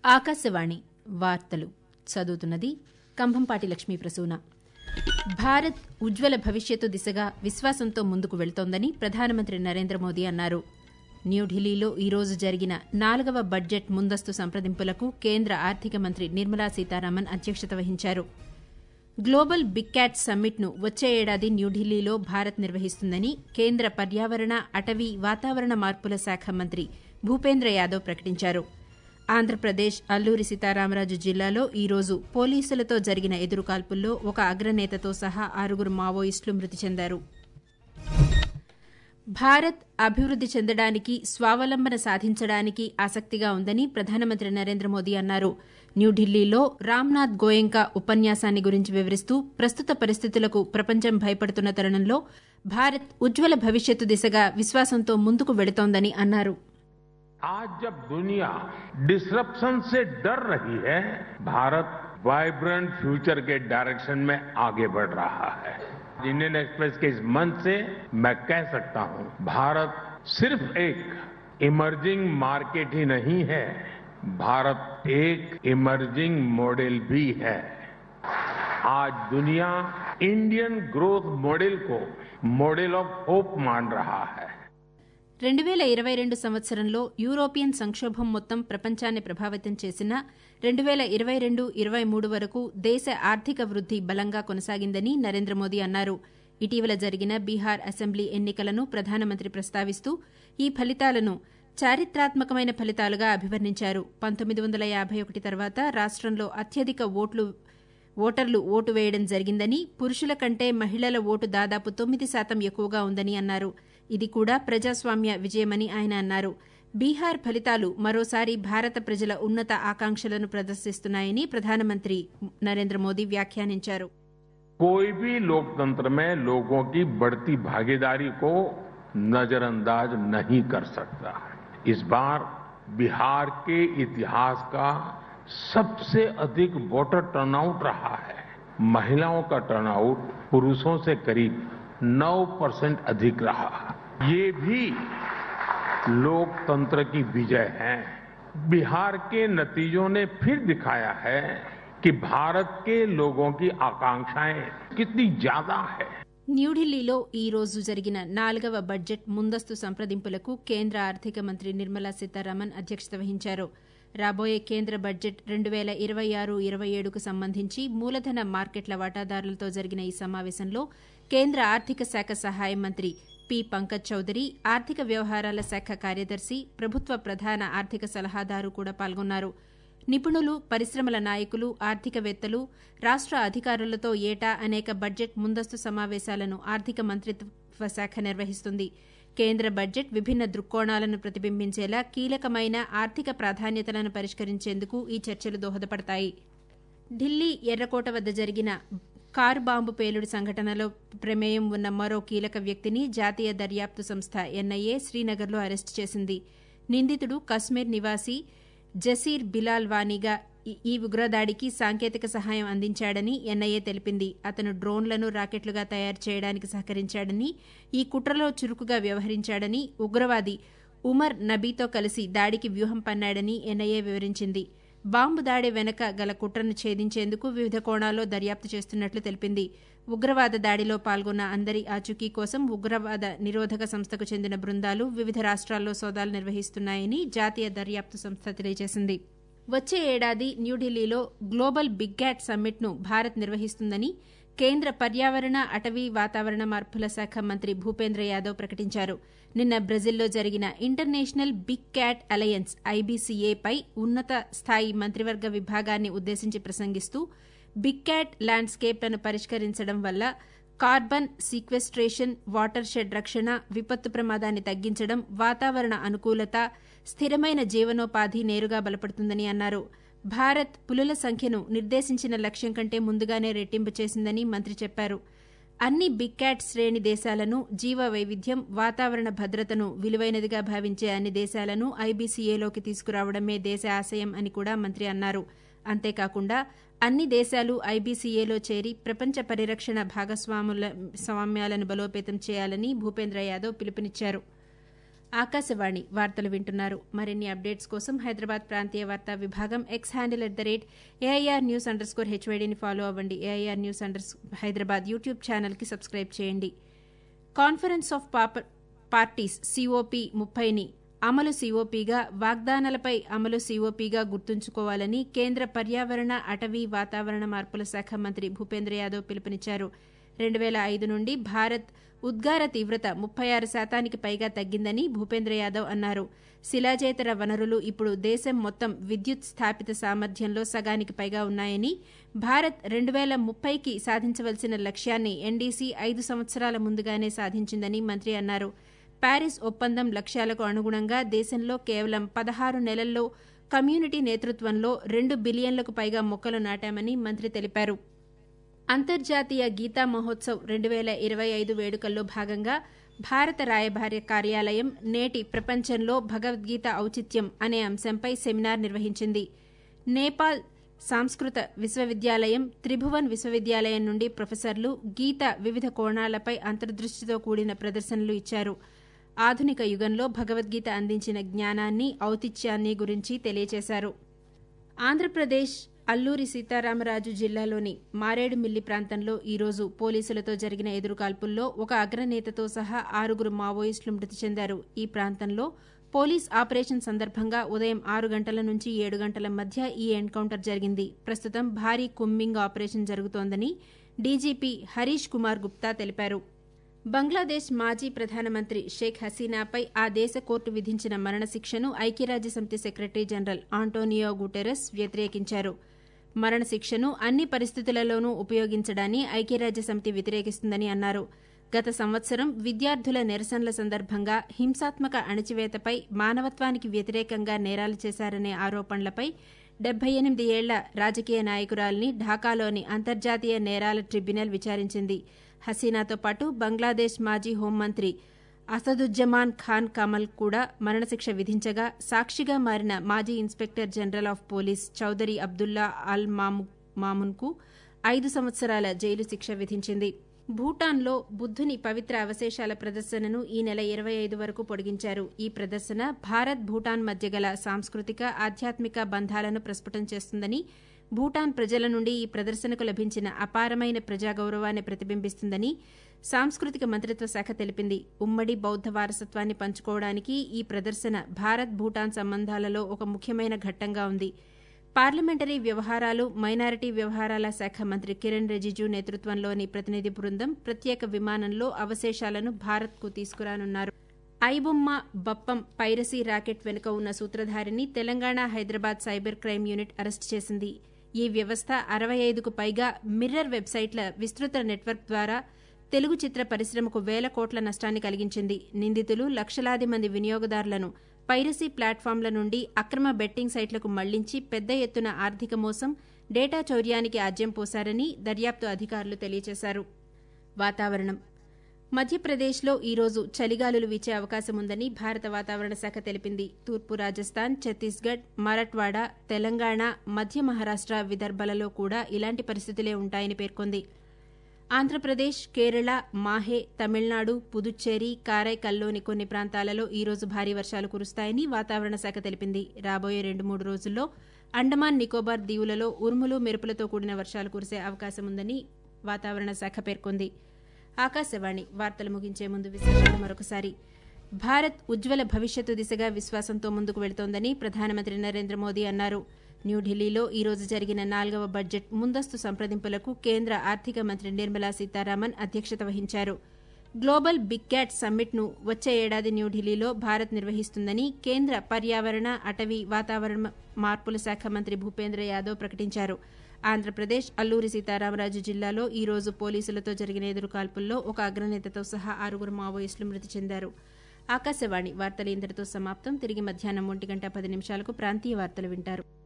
ఆకాశవాణి వార్తలు చదువుతున్నది కంభంపాటి లక్ష్మీ ప్రసూన భారత్ ఉజ్వల భవిష్యత్తు దిశగా విశ్వాసంతో ముందుకు వెళుతోందని ప్రధానమంత్రి నరేంద్ర మోదీ అన్నారు న్యూఢిల్లీలో ఈ రోజు జరిగిన నాలుగవ బడ్జెట్ ముందస్తు సంప్రదింపులకు కేంద్ర ఆర్థిక మంత్రి నిర్మలా సీతారామన్ అధ్యక్షత వహించారు గ్లోబల్ బిగ్ క్యాట్ సమ్మిట్ను వచ్చే ఏడాది న్యూఢిల్లీలో భారత్ నిర్వహిస్తుందని కేంద్ర పర్యావరణ అటవీ వాతావరణ మార్పుల శాఖ మంత్రి భూపేంద్ర యాదవ్ ప్రకటించారు ఆంధ్రప్రదేశ్ అల్లూరి సీతారామరాజు జిల్లాలో ఈ రోజు పోలీసులతో జరిగిన ఎదురుకాల్పుల్లో ఒక అగ్రనేతతో సహా ఆరుగురు మావోయిస్టులు మృతి చెందారు భారత్ అభివృద్ది చెందడానికి స్వావలంబన సాధించడానికి ఆసక్తిగా ఉందని ప్రధానమంత్రి నరేంద్ర మోదీ అన్నారు న్యూఢిల్లీలో రామ్నాథ్ గోయంకా ఉపన్యాసాన్ని గురించి వివరిస్తూ ప్రస్తుత పరిస్థితులకు ప్రపంచం భయపడుతున్న తరుణంలో భారత్ ఉజ్వల భవిష్యత్తు దిశగా విశ్వాసంతో ముందుకు వెళుతోందని అన్నారు आज जब दुनिया डिसरप्शन से डर रही है भारत वाइब्रेंट फ्यूचर के डायरेक्शन में आगे बढ़ रहा है इंडियन एक्सप्रेस के इस मंच से मैं कह सकता हूं भारत सिर्फ एक इमर्जिंग मार्केट ही नहीं है भारत एक इमर्जिंग मॉडल भी है आज दुनिया इंडियन ग्रोथ मॉडल को मॉडल ऑफ होप मान रहा है రెండు వేల ఇరవై రెండు సంవత్సరంలో యూరోపియన్ సంక్షోభం మొత్తం ప్రపంచాన్ని ప్రభావితం చేసిన రెండు వేల ఇరవై రెండు ఇరవై మూడు వరకు దేశ ఆర్థిక వృద్ది బలంగా కొనసాగిందని నరేంద్ర మోదీ అన్నారు ఇటీవల జరిగిన బీహార్ అసెంబ్లీ ఎన్నికలను ప్రధానమంత్రి ప్రస్తావిస్తూ ఈ ఫలితాలను చారిత్రాత్మకమైన ఫలితాలుగా అభివర్ణించారు పంతొమ్మిది వందల యాభై ఒకటి తర్వాత రాష్టంలో అత్యధిక ఓట్లు ఓటర్లు ఓటు వేయడం జరిగిందని పురుషుల కంటే మహిళల ఓటు దాదాపు తొమ్మిది శాతం ఎక్కువగా ఉందని అన్నారు ఇది కూడా ప్రజాస్వామ్య విజయమని ఆయన అన్నారు బీహార్ ఫలితాలు మరోసారి భారత ప్రజల ఉన్నత ఆకాంక్షలను ప్రదర్శిస్తున్నాయని ప్రధానమంత్రి నరేంద్ర మోదీ వ్యాఖ్యానించారు कोई भी लोकतंत्र में लोगों की बढ़ती भागीदारी को नजरअंदाज नहीं कर सकता इस बार बिहार के इतिहास का सबसे अधिक वोटर टर्नआउट रहा है महिलाओं का टर्नआउट पुरुषों से करीब 9 परसेंट अधिक रहा ये भी लोकतंत्र की विजय है बिहार के नतीजों ने फिर दिखाया है कि भारत के लोगों की आकांक्षाएं कितनी ज्यादा है న్యూఢిల్లీలో ఈ రోజు జరిగిన నాలుగవ బడ్జెట్ ముందస్తు సంప్రదింపులకు కేంద్ర ఆర్థిక మంత్రి నిర్మలా సీతారామన్ అధ్యక్షత వహించారు రాబోయే కేంద్ర బడ్జెట్ రెండు వేల ఇరవై ఆరు ఇరవై ఏడుకు సంబంధించి మూలధన మార్కెట్ల వాటాదారులతో జరిగిన ఈ సమావేశంలో కేంద్ర ఆర్థిక శాఖ సహాయ మంత్రి పి పంకజ్ చౌదరి ఆర్థిక వ్యవహారాల శాఖ కార్యదర్శి ప్రభుత్వ ప్రధాన ఆర్థిక సలహాదారు కూడా పాల్గొన్నారు నిపుణులు పరిశ్రమల నాయకులు ఆర్థికవేత్తలు రాష్ట అధికారులతో ఏటా అనేక బడ్జెట్ ముందస్తు సమావేశాలను ఆర్థిక మంత్రిత్వ శాఖ నిర్వహిస్తుంది కేంద్ర బడ్జెట్ విభిన్న దృక్కోణాలను ప్రతిబింబించేలా కీలకమైన ఆర్థిక ప్రాధాన్యతలను పరిష్కరించేందుకు ఈ చర్చలు దోహదపడతాయి ఢిల్లీ ఎర్రకోట వద్ద జరిగిన కారు బాంబు పేలుడు సంఘటనలో ప్రమేయం ఉన్న మరో కీలక వ్యక్తిని జాతీయ దర్యాప్తు సంస్థ ఎన్ఐఏ శ్రీనగర్లో అరెస్టు చేసింది నిందితుడు కశ్మీర్ నివాసి జసీర్ బిలాల్ వానీగా ఈ ఉగ్రదాడికి సాంకేతిక సహాయం అందించాడని ఎన్ఐఏ తెలిపింది అతను డ్రోన్లను రాకెట్లుగా తయారు చేయడానికి సహకరించాడని ఈ కుట్రలో చురుకుగా వ్యవహరించాడని ఉగ్రవాది ఉమర్ నబీతో కలిసి దాడికి వ్యూహం పన్నాడని ఎన్ఐఏ వివరించింది బాంబు దాడి వెనక గల కుట్రను ఛేదించేందుకు వివిధ కోణాల్లో దర్యాప్తు చేస్తున్నట్లు తెలిపింది ఉగ్రవాద దాడిలో పాల్గొన్న అందరి ఆచూకీ కోసం ఉగ్రవాద నిరోధక సంస్థకు చెందిన బృందాలు వివిధ రాష్ట్రాల్లో సోదాలు నిర్వహిస్తున్నాయని జాతీయ దర్యాప్తు సంస్థ తెలియజేసింది వచ్చే ఏడాది న్యూఢిల్లీలో గ్లోబల్ బిగ్ క్యాట్ సమ్మిట్ను భారత్ నిర్వహిస్తుందని కేంద్ర పర్యావరణ అటవీ వాతావరణ మార్పుల శాఖ మంత్రి భూపేంద్ర యాదవ్ ప్రకటించారు నిన్న బ్రెజిల్లో జరిగిన ఇంటర్నేషనల్ బిగ్ క్యాట్ అలయన్స్ ఐబీసీఏపై ఉన్నత స్థాయి మంత్రివర్గ విభాగాన్ని ఉద్దేశించి ప్రసంగిస్తూ బిగ్ క్యాట్ ల్యాండ్స్కేప్లను పరిష్కరించడం వల్ల కార్బన్ సీక్వెస్ట్రేషన్ వాటర్ షెడ్ రక్షణ విపత్తు ప్రమాదాన్ని తగ్గించడం వాతావరణ అనుకూలత స్థిరమైన జీవనోపాధి నేరుగా బలపడుతుందని అన్నారు భారత్ పులుల సంఖ్యను నిర్దేశించిన లక్ష్యం కంటే ముందుగానే రెట్టింపు చేసిందని మంత్రి చెప్పారు అన్ని బిగ్ క్యాట్ శ్రేణి దేశాలను జీవ వైవిధ్యం వాతావరణ భద్రతను విలువైనదిగా భావించే అన్ని దేశాలను ఐబీసీఏలోకి తీసుకురావడమే దేశ ఆశయం అని కూడా మంత్రి అన్నారు అంతేకాకుండా అన్ని దేశాలు ఐబీసీఏలో చేరి ప్రపంచ పరిరక్షణ భాగస్వాముల స్వామ్యాలను బలోపేతం చేయాలని భూపేంద్ర యాదవ్ పిలుపునిచ్చారు ఆకాశవాణి వార్తలు వింటున్నారు మరిన్ని అప్డేట్స్ కోసం హైదరాబాద్ ప్రాంతీయ వార్తా విభాగం X handle at the rate AIR news underscore స్కోర్ హెచ్వైడీని ఫాలో అవ్వండి AIR news under Hyderabad YouTube ఛానల్కి సబ్స్క్రైబ్ చేయండి కాన్ఫరెన్స్ ఆఫ్ పార్టీస్ సిఓపి ముప్పైని అమలు సిఓపిగా వాగ్దానాలపై అమలు సిఓపిగా గుర్తుంచుకోవాలని కేంద్ర పర్యావరణ అటవీ వాతావరణ మార్పుల శాఖ మంత్రి భూపేంద్ర యాదవ్ పిలుపునిచ్చారు రెండు వేల ఐదు నుండి భారత్ ఉద్గార తీవ్రత ముప్పై ఆరు శాతానికి పైగా తగ్గిందని భూపేంద్ర యాదవ్ అన్నారు శిలాజేతర వనరులు ఇప్పుడు దేశం మొత్తం విద్యుత్ స్థాపిత సామర్థ్యంలో సగానికి పైగా ఉన్నాయని భారత్ రెండు వేల ముప్పైకి సాధించవలసిన లక్ష్యాన్ని ఎన్డీసీ ఐదు సంవత్సరాల ముందుగానే సాధించిందని మంత్రి అన్నారు ప్యారిస్ ఒప్పందం లక్ష్యాలకు అనుగుణంగా దేశంలో కేవలం పదహారు నెలల్లో కమ్యూనిటీ నేతృత్వంలో రెండు బిలియన్లకు పైగా మొక్కలు నాటామని మంత్రి తెలిపారు అంతర్జాతీయ గీతా మహోత్సవ్ రెండు వేల ఇరవై ఐదు వేడుకల్లో భాగంగా భారత రాయబార కార్యాలయం నేటి ప్రపంచంలో భగవద్గీత ఔచిత్యం అనే అంశంపై సెమినార్ నిర్వహించింది నేపాల్ సాంస్కృత విశ్వవిద్యాలయం త్రిభువన్ విశ్వవిద్యాలయం నుండి ప్రొఫెసర్లు గీత వివిధ కోణాలపై అంతర్దృష్టితో కూడిన ప్రదర్శనలు ఇచ్చారు ఆధునిక యుగంలో భగవద్గీత అందించిన జ్ఞానాన్ని ఔతిత్యాన్ని గురించి తెలియజేశారు ఆంధ్రప్రదేశ్ అల్లూరి సీతారామరాజు జిల్లాలోని మారేడుమిల్లి ప్రాంతంలో ఈరోజు పోలీసులతో జరిగిన ఎదురుకాల్పుల్లో ఒక అగ్రనేతతో సహా ఆరుగురు మావోయిస్టులు మృతి చెందారు ఈ ప్రాంతంలో పోలీస్ ఆపరేషన్ సందర్భంగా ఉదయం ఆరు గంటల నుంచి ఏడు గంటల మధ్య ఈ ఎన్కౌంటర్ జరిగింది ప్రస్తుతం భారీ కుమ్మింగ్ ఆపరేషన్ జరుగుతోందని డీజీపీ హరీష్ కుమార్ గుప్తా తెలిపారు బంగ్లాదేశ్ మాజీ ప్రధానమంత్రి షేక్ హసీనాపై ఆ దేశ కోర్టు విధించిన మరణశిక్షను ఐక్యరాజ్యసమితి సెక్రటరీ జనరల్ ఆంటోనియో గుటెరస్ వ్యతిరేకించారు మరణశిక్షను అన్ని పరిస్థితులలోనూ ఉపయోగించడాన్ని ఐక్యరాజ్యసమితి వ్యతిరేకిస్తుందని అన్నారు గత సంవత్సరం విద్యార్థుల నిరసనల సందర్భంగా హింసాత్మక అణచివేతపై మానవత్వానికి వ్యతిరేకంగా నేరాలు చేశారనే ఆరోపణలపై డెబ్బై ఎనిమిది ఏళ్ల రాజకీయ నాయకురాల్ని ఢాకాలోని అంతర్జాతీయ నేరాల ట్రిబ్యునల్ విచారించింది హసీనాతో పాటు బంగ్లాదేశ్ మాజీ హోంమంత్రి అసదుజ్జమాన్ ఖాన్ కమల్ కూడా మరణశిక్ష విధించగా సాక్షిగా మారిన మాజీ inspector general of police Chowdhury Abdullah Al మామున్కు ఐదు సంవత్సరాల జైలు శిక్ష విధించింది భూటాన్లో బుద్ధుని పవిత్ర అవశేషాల ప్రదర్శనను ఈ నెల ఇరవై ఐదు వరకు పొడిగించారు ఈ ప్రదర్శన భారత్ భూటాన్ మధ్య గల సాంస్కృతిక ఆధ్యాత్మిక బంధాలను ప్రస్ఫుటం చేస్తుందని భూటాన్ ప్రజల నుండి ఈ ప్రదర్శనకు లభించిన అపారమైన ప్రజాగౌరవాన్ని ప్రతిబింబిస్తుందని సాంస్కృతిక మంత్రిత్వ శాఖ తెలిపింది ఉమ్మడి బౌద్ధ వారసత్వాన్ని పంచుకోవడానికి ఈ ప్రదర్శన భారత్ భూటాన్ సంబంధాలలో ఒక ముఖ్యమైన ఘట్టంగా ఉంది పార్లమెంటరీ వ్యవహారాలు మైనారిటీ వ్యవహారాల శాఖ మంత్రి కిరణ్ రిజిజు నేతృత్వంలోని ప్రతినిధి బృందం ప్రత్యేక విమానంలో అవశేషాలను భారత్కు తీసుకురానున్నారు ఐబొమ్మ బప్పం పైరసీ రాకెట్ వెనుక ఉన్న సూత్రధారిని Telangana Hyderabad cyber crime unit arrest చేసింది ఈ వ్యవస్థ అరవై ఐదుకు పైగా మిర్రర్ వెబ్సైట్ల విస్తృత నెట్వర్క్ ద్వారా తెలుగు చిత్ర పరిశ్రమకు వేల కోట్ల నష్టాన్ని కలిగించింది నిందితులు లక్షలాది మంది వినియోగదారులను పైరసీ ప్లాట్ఫామ్ల నుండి అక్రమ బెట్టింగ్ సైట్లకు మళ్లించి పెద్ద ఎత్తున ఆర్థిక మోసం డేటా చౌర్యానికి ఆజ్యం పోశారని దర్యాప్తు అధికారులు తెలియజేశారు వాతావరణం మధ్యప్రదేశ్లో ఈరోజు చలిగాలులు వీచే అవకాశం ఉందని భారత వాతావరణ శాఖ తెలిపింది తూర్పు రాజస్థాన్ ఛత్తీస్గఢ్ మరాఠ్వాడ తెలంగాణ మధ్య మహారాష్ట విదర్భలలో కూడా ఇలాంటి పరిస్థితులే ఉంటాయని పేర్కొంది ఆంధ్రప్రదేశ్ కేరళ మాహే తమిళనాడు పుదుచ్చేరి కారైకల్లోని కొన్ని ప్రాంతాలలో ఈరోజు భారీ వర్షాలు కురుస్తాయని వాతావరణ శాఖ తెలిపింది రాబోయే రెండు మూడు రోజుల్లో అండమాన్ నికోబార్ దీవులలో ఉరుములు మెరుపులతో కూడిన వర్షాలు కురిసే అవకాశం ఉందని వాతావరణ శాఖ పేర్కొంది ఆకాశవాణి వార్తలు ముగించే ముందు విశేషాలు మరొకసారి భారత్ ఉజ్వల భవిష్యత్తు దిశగా విశ్వాసంతో ముందుకు వెళుతోందని ప్రధానమంత్రి నరేంద్ర మోదీ అన్నారు న్యూఢిల్లీలో ఈ రోజు జరిగిన నాలుగవ బడ్జెట్ ముందస్తు సంప్రదింపులకు కేంద్ర ఆర్థిక మంత్రి నిర్మలా సీతారామన్ అధ్యక్షత వహించారు గ్లోబల్ బిగ్ క్యాట్ సమ్మిట్ను వచ్చే ఏడాది న్యూఢిల్లీలో భారత్ నిర్వహిస్తుందని కేంద్ర పర్యావరణ అటవీ వాతావరణ మార్పుల శాఖ మంత్రి భూపేంద్ర యాదవ్ ప్రకటించారు ఆంధ్రప్రదేశ్ అల్లూరి సీతారామరాజు జిల్లాలో ఈ రోజు పోలీసులతో జరిగిన ఎదురుకాల్పుల్లో ఒక అగ్రనేతతో సహా ఆరుగురు మావోయిస్టులు మృతి చెందారు ఆకాశవాణి వార్తలు ఇంతటితో సమాప్తం తిరిగి మధ్యాహ్నం ఒంటి గంట పది నిమిషాలకు ప్రాంతీయ వార్తలు వింటారు